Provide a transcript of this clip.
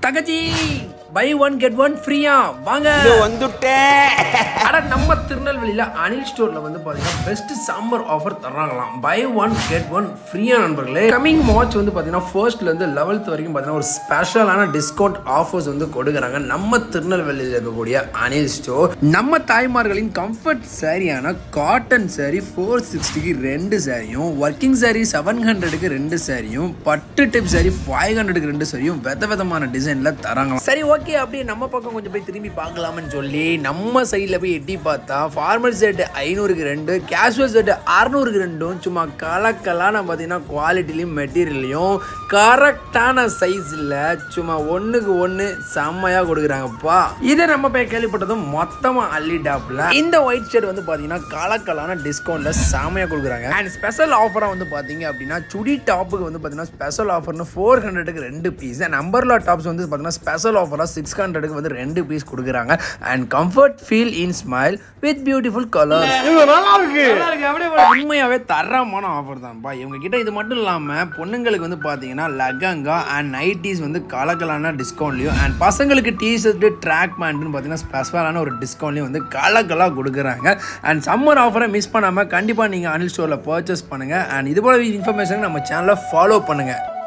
தகஜி buy one get one ஃப்ரீயா வாங்க வந்துட்டேன் அட நம்ம திருநெல்வேலியில அனில் ஸ்டோர்ல வந்து பாத்தீங்கன்னா பெஸ்ட் சம்மர் ஆஃபர் தர்றாங்களாம் பை ஒன் கெட் ஒன் ஃப்ரீயா நண்பர்களே கமிங் மார்ச் வந்து பாத்தீங்கன்னா ஃபர்ஸ்ட்ல இருந்து லெவல்த் வரைக்கும் பாத்தீங்கன்னா ஒரு ஸ்பெஷலான டிஸ்கவுண்ட் ஆஃபர்ஸ் வந்து கொடுக்குறாங்க நம்ம திருநெல்வேலியில் இருக்கக்கூடிய அனில் ஸ்டோர் நம்ம தாய்மார்களின் கம்ஃபர்ட் சாரியான காட்டன் சாரி ஃபோர் சிக்ஸ்டிக்கு ரெண்டு சாரியும் ஒர்க்கிங் சாரி செவன் ஹண்ட்ரடுக்கு ரெண்டு சாரியும் பட்டு டைப் சாரி ஃபைவ் ஹண்ட்ரடுக்கு ரெண்டு சாரியும் வித விதமான டிசைன்ல தராங்க சரி ஓகே அப்படியே நம்ம பக்கம் கொஞ்சம் போய் திரும்பி பார்க்கலாம்னு சொல்லி நம்ம சைடில் போய் எட்டி பார்த்தா ஃபார்மல் செட் ஐநூறுக்கு ரெண்டு கேஷுவல் செட் அறநூறுக்கு ரெண்டும் சும்மா கலக்கலான பார்த்தீங்கன்னா குவாலிட்டிலையும் மெட்டீரியல்லையும் கரெக்டான சைஸில் சும்மா ஒன்றுக்கு ஒன்று செம்மையாக கொடுக்குறாங்கப்பா இதை நம்ம போய் கேள்விப்பட்டதும் மொத்தமாக அள்ளிட்டாப்ல இந்த ஒயிட் ஷர்ட் வந்து பார்த்தீங்கன்னா கலக்கலான டிஸ்கவுண்ட்டில் செம்மையாக கொடுக்குறாங்க அண்ட் ஸ்பெஷல் ஆஃபராக வந்து பார்த்தீங்க அப்படின்னா சுடி டாப்புக்கு வந்து பார்த்தீங்கன்னா ஸ்பெஷல் ஆஃபர்னு ஃபோர் ஹண்ட்ரடுக்கு ரெண்டு பீஸ் அண்ட் நம்பர்லா டாப்ஸ் வந்து பார்த்தீங்கன்னா ஸ்பெஷல் ஆஃபராக சிக்ஸ் ஹண்ட்ரடுக்கு வந்து ரெண்டு பீஸ் கொடுக்குறாங்க and comfort feel in smile with beautiful colour நல்லா இருக்கு உண்மையாவே தரமான ஆஃபர் தான்ப்பா இவங்க கிட்ட இது மட்டும் இல்லாம பொண்ணுங்களுக்கு வந்து பாத்தீங்கன்னா லெகங்கா அண்ட் நைட்டிஸ் வந்து கலக்கலான டிஸ்கவுண்ட்லயும் அண்ட் பசங்களுக்கு டிஷர்ட் ட்ராக் பேண்ட்னு பார்த்தீங்கன்னா ஸ்பெஷலான ஒரு டிஸ்கவுண்ட்லையும் வந்து கலக்கலாக கொடுக்குறாங்க அண்ட் சம்மர் ஆஃபரை மிஸ் பண்ணாம கண்டிப்பா நீங்க அனில் ஸ்டோர்ல பர்ச்சேஸ் பண்ணுங்க அண்ட் இது போல இன்ஃபர்மேஷன் நம்ம சேனலை ஃபாலோ பண்ணுங்க